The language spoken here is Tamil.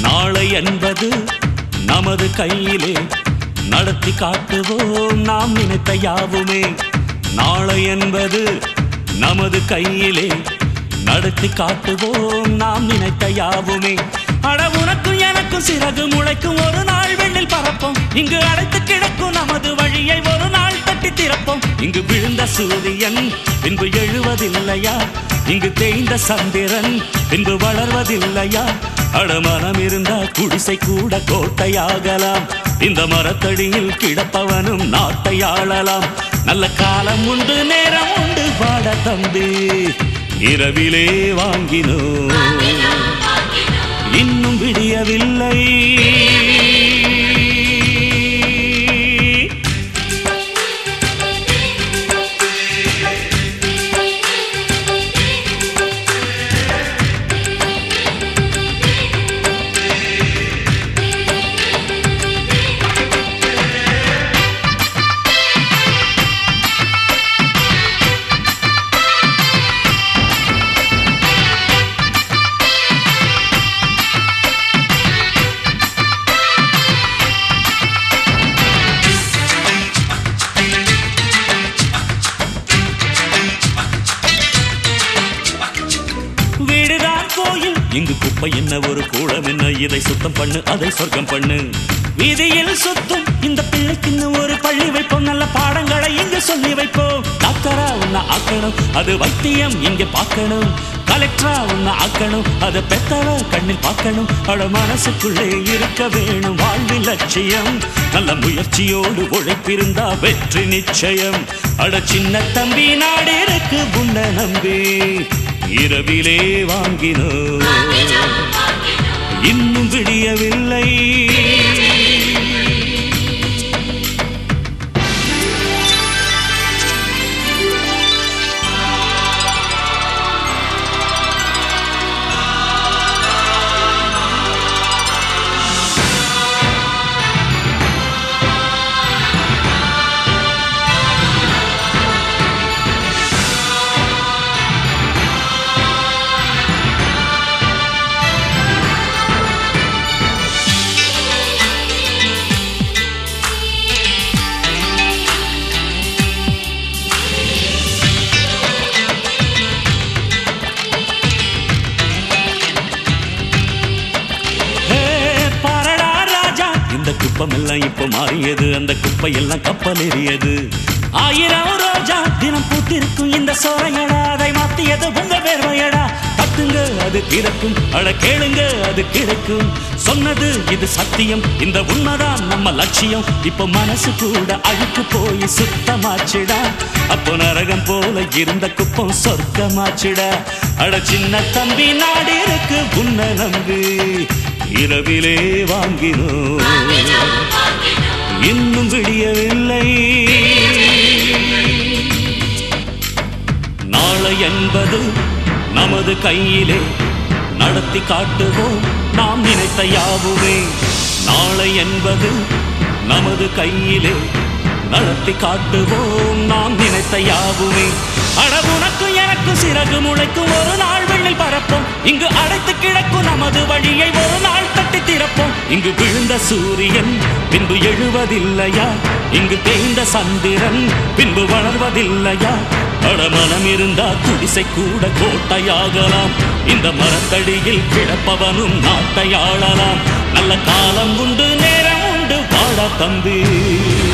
நாளை என்பது நமது கையிலே நடத்தி காட்டுவோம் நாம் நினைத்த யாவுமே நாளை என்பது நமது கையிலே நடத்தி காட்டுவோம் நாம் நினைத்த யாவுமே அட உனக்கும் எனக்கும் சிறகு முளைக்கும் ஒரு நாள் வெண்ணில் பறப்போம் இங்கு அடைத்து கிடக்கும் நமது வழியை ஒரு நாள் தட்டி திறப்போம் இங்கு விழுந்த சூரியன் பின்பு எழுவதில்லையா இங்கு தேய்ந்த சந்திரன் பின்பு வளர்வதில்லையா அடமனம் இருந்தா குடிசை கூட கோட்டையாகலாம் இந்த மரத்தடியில் கிடப்பவனும் நாட்டை ஆளலாம் நல்ல காலம் உண்டு நேரம் உண்டு பாட தம்பி இரவிலே வாங்கினோ இன்னும் விடியவில்லை வீடுதான் கோயில் இங்கு குப்பை என்ன ஒரு கூடம் என்ன இதை சுத்தம் பண்ணு அதை சொர்க்கம் பண்ணு வீதியில் சுத்தும் இந்த பிள்ளைக்குன்னு ஒரு பள்ளி வைப்போம் நல்ல பாடங்களை இங்கு சொல்லி வைப்போம் டாக்டரா உன்னை ஆக்கணும் அது வைத்தியம் இங்க பார்க்கணும் கலெக்டரா உன்னை ஆக்கணும் அதை பெத்தவ கண்ணில் பார்க்கணும் அட மனசுக்குள்ளே இருக்க வேணும் வாழ்வில் லட்சியம் நல்ல முயற்சியோடு உழைப்பிருந்தா வெற்றி நிச்சயம் அட சின்ன தம்பி நாடு இருக்கு உன்னை நம்பி இரவிலே வாங்கினோ இன்னும் விடியவில்லை ஹே, பாரடா ராஜா இந்த குப்பம் எல்லாம் இப்ப மாறியது அந்த குப்பை எல்லாம் கப்பல் எறியது ஆயிரம் ரோஜா தினம் பூத்திருக்கும் இந்த சோலையடா அதை மாத்தியது உங்க வேர்வையடா கத்துங்க அது திறக்கும் அட கேளுங்க அது கிடைக்கும் சொன்னது இது சத்தியம் இந்த உண்மைதான் நம்ம லட்சியம் இப்ப மனசு கூட அழுக்கு போய் சுத்தமாச்சுடா அப்போ நரகம் போல இருந்த குப்பம் சொர்க்கமாச்சுடா அட சின்ன தம்பி நாடு இருக்கு உன்னை நம்பி இரவிலே வாங்கினோ இன்னும் விடியவில்லை நாளை என்பது நமது கையிலே நடத்தி காட்டுவோம் நாம் நினைத்த யாவுமே நாளை என்பது நமது கையிலே நடத்தி காட்டுவோம் நாம் நினைத்த யாவுமே அட உனக்கும் எனக்கும் சிறகு முளைக்கும் ஒரு நாள் வெண்ணில் பறப்போம் இங்கு அடைத்து கிடக்கும் நமது வழியை ஒரு நாள் தட்டி திறப்போம் இங்கு விழுந்த சூரியன் பின்பு எழுவதில்லையா இங்கு தேய்ந்த சந்திரன் பின்பு வளர்வதில்லையா அடமனம் இருந்தா குடிசை கூட கோட்டையாகலாம் இந்த மரத்தடியில் கிடப்பவனும் நாட்டை ஆளலாம் நல்ல காலம் உண்டு நேரம் உண்டு வாடா தம்பி